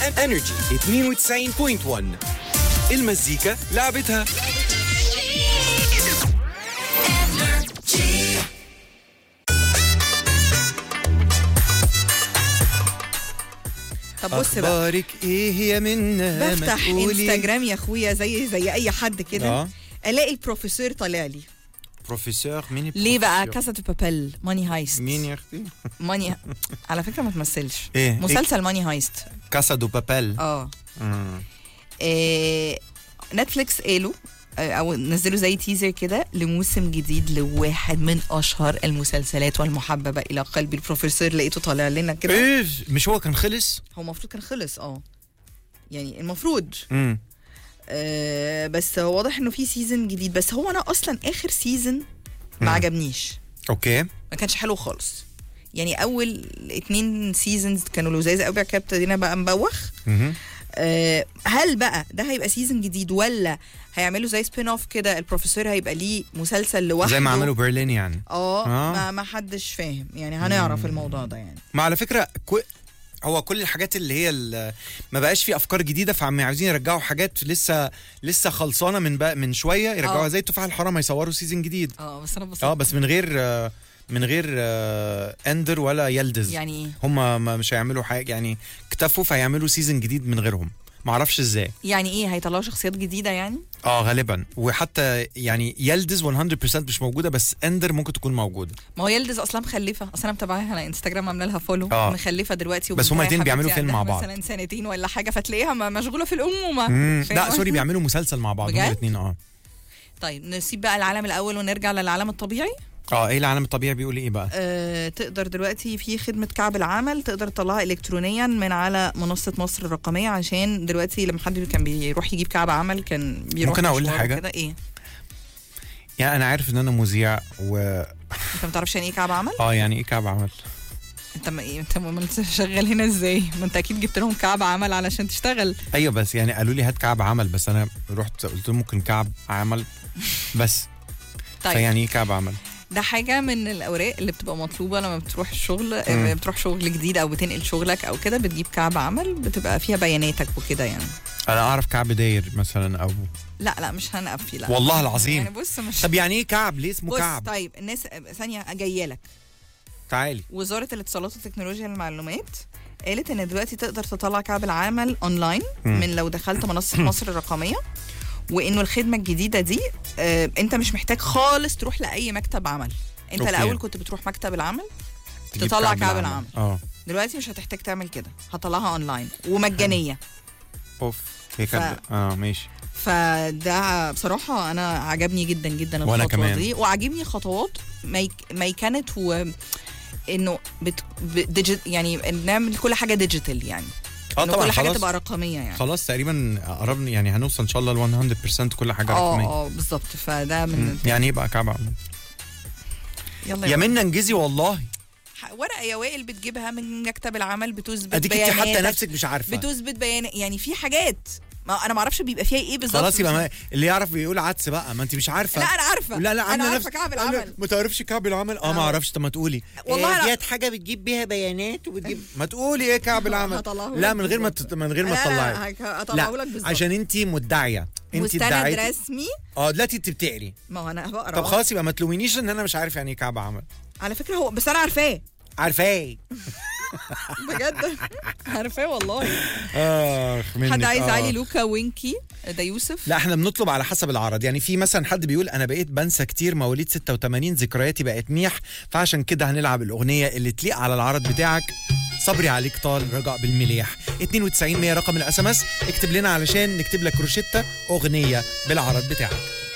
انرجي 92.1 المزيكا لعبتها طب بص بقى اخبارك ايه يا منى ما بفتح تقولي؟ انستجرام يا اخويا زي زي اي حد كده اه الاقي البروفيسور طالع لي بروفيسور مين ليه بقى البروفيسور؟ كاسا دو بابيل ماني هايست مين يا اختي ماني على فكره ما تمثلش ايه مسلسل ماني هايست كاسا دو بابيل اه مم. إيه، نتفليكس قالوا آه، او نزلوا زي تيزر كده لموسم جديد لواحد من اشهر المسلسلات والمحببه الى قلب البروفيسور لقيته طالع لنا كده ايه مش هو كان خلص هو المفروض كان خلص اه يعني المفروض امم آه بس هو واضح انه في سيزون جديد بس هو انا اصلا اخر سيزون ما عجبنيش اوكي ما كانش حلو خالص يعني اول اتنين سيزونز كانوا لذاذ قوي بعد كده ابتدينا بقى نبوخ مهم. آه، هل بقى ده هيبقى سيزون جديد ولا هيعملوا زي سبين اوف كده البروفيسور هيبقى ليه مسلسل لوحده زي ما عملوا برلين يعني اه آه. ما ما حدش فاهم يعني هنعرف الموضوع ده يعني ما على فكره كو... هو كل الحاجات اللي هي ال- ما بقاش في افكار جديده فعم عاوزين يرجعوا حاجات لسه لسه خلصانه من بقى من شويه يرجعوها آه. زي التفاح الحرام هيصوروا سيزون جديد اه بس انا بس اه بس من غير آه، من غير آه، اندر ولا يلدز يعني ايه هم ما مش هيعملوا حاجه يعني اكتفوا فيعملوا سيزون جديد من غيرهم ما اعرفش ازاي يعني ايه هيطلعوا شخصيات جديده يعني اه غالبا وحتى يعني يلدز 100% مش موجوده بس اندر ممكن تكون موجوده ما هو يلدز اصلا مخلفه اصلا انا متابعاها على انستجرام عامله لها فولو آه. مخلفه دلوقتي بس هما وبنتها الاتنين يا بيعملوا حبيبتي فيلم مع عندها بعض. مثلا سنتين ولا حاجه فتلاقيها م- مشغوله في الامومه مم. فاهم لا قصدي؟ سوري بيعملوا مسلسل مع بعض بجد؟ هما الاثنين اه طيب نسيب بقى العالم الاول ونرجع للعالم الطبيعي اه ايه العالم الطبيعي بيقول ايه بقى أه تقدر دلوقتي في خدمة كعب العمل تقدر تطلعها إلكترونيا من على منصة مصر الرقمية عشان دلوقتي لما حد كان بيروح يجيب كعب عمل كان بيروح ممكن أقول مشوار حاجة؟ كده ايه يعني انا عارف ان انا مذيع و انت ما تعرفش يعني ايه كعب عمل اه يعني ايه كعب عمل انت ما إيه؟ انت ما انت شغال هنا ازاي ما انت اكيد جبت لهم كعب عمل علشان تشتغل ايوه بس يعني قالوا لي هات كعب عمل بس انا رحت قلت لهم ممكن كعب عمل بس طيب فيعني ايه كعب عمل ده حاجة من الأوراق اللي بتبقى مطلوبة لما بتروح الشغل مم. بتروح شغل جديد أو بتنقل شغلك أو كده بتجيب كعب عمل بتبقى فيها بياناتك وكده يعني انا اعرف كعب داير مثلا او لا لا مش هنقفي لا والله العظيم. يعني بص مش طب يعني ايه كعب ليه اسمه بص كعب طيب الناس ثانية جاية لك تعالي وزارة الاتصالات وتكنولوجيا المعلومات قالت ان دلوقتي تقدر تطلع كعب العمل اونلاين مم. من لو دخلت منصة مصر الرقمية وانه الخدمة الجديدة دي آه انت مش محتاج خالص تروح لأي مكتب عمل انت أوكي. الاول كنت بتروح مكتب العمل تجيب تطلع كعب العمل. اه دلوقتي مش هتحتاج تعمل كده هطلعها اونلاين ومجانية اوف هي كانت اه ماشي فده بصراحة أنا عجبني جدا جدا وأنا الخطوة كمان. دي وعجبني خطوات ميك ميكنت و انه بت... ب- ديجي... يعني نعمل كل حاجه ديجيتال يعني اه إنه طبعا كل حاجه خلاص تبقى رقميه يعني خلاص تقريبا قربنا يعني هنوصل ان شاء الله ل 100% كل حاجه اه رقميه اه بالظبط فده مم. من يعني ايه بقى كعب عمل يلا يا يا منى انجزي والله ح- ورقه يا وائل بتجيبها من مكتب العمل بتثبت اديك انت بياناتك حتى نفسك مش عارفه بتثبت بيان يعني في حاجات ما انا ما اعرفش بيبقى فيها ايه بالظبط خلاص يبقى بس- ما اللي يعرف يقول عدس بقى ما انت مش عارفه لا انا عارفه لا لا انا عامله عارفه نفسك كعب لا، العمل ما تعرفش كعب العمل اه ما آه. اعرفش طب ما تقولي والله إيه لا. ديت حاجه بتجيب بيها بيانات وبتجيب ما تقولي ايه كعب العمل هطلعه لا لك من غير ما بالظبط. تت- من غير ما لا، تطلعي لا هك- هطلعه لك بالظبط عشان انت مدعيه انت مستند ادعيتي رسمي اه دلوقتي انت بتقري ما هو انا بقرا طب خلاص يبقى ما تلومينيش ان انا مش عارف يعني ايه كعب عمل على فكره هو بس انا عارفاه عارفاه بجد عارفاه والله اخ منك حد عايز آه. علي لوكا وينكي ده يوسف لا احنا بنطلب على حسب العرض يعني في مثلا حد بيقول انا بقيت بنسى كتير مواليد 86 ذكرياتي بقت ميح فعشان كده هنلعب الاغنيه اللي تليق على العرض بتاعك صبري عليك طال رجاء بالمليح 92 100 رقم الاس ام اس اكتب لنا علشان نكتب لك روشته اغنيه بالعرض بتاعك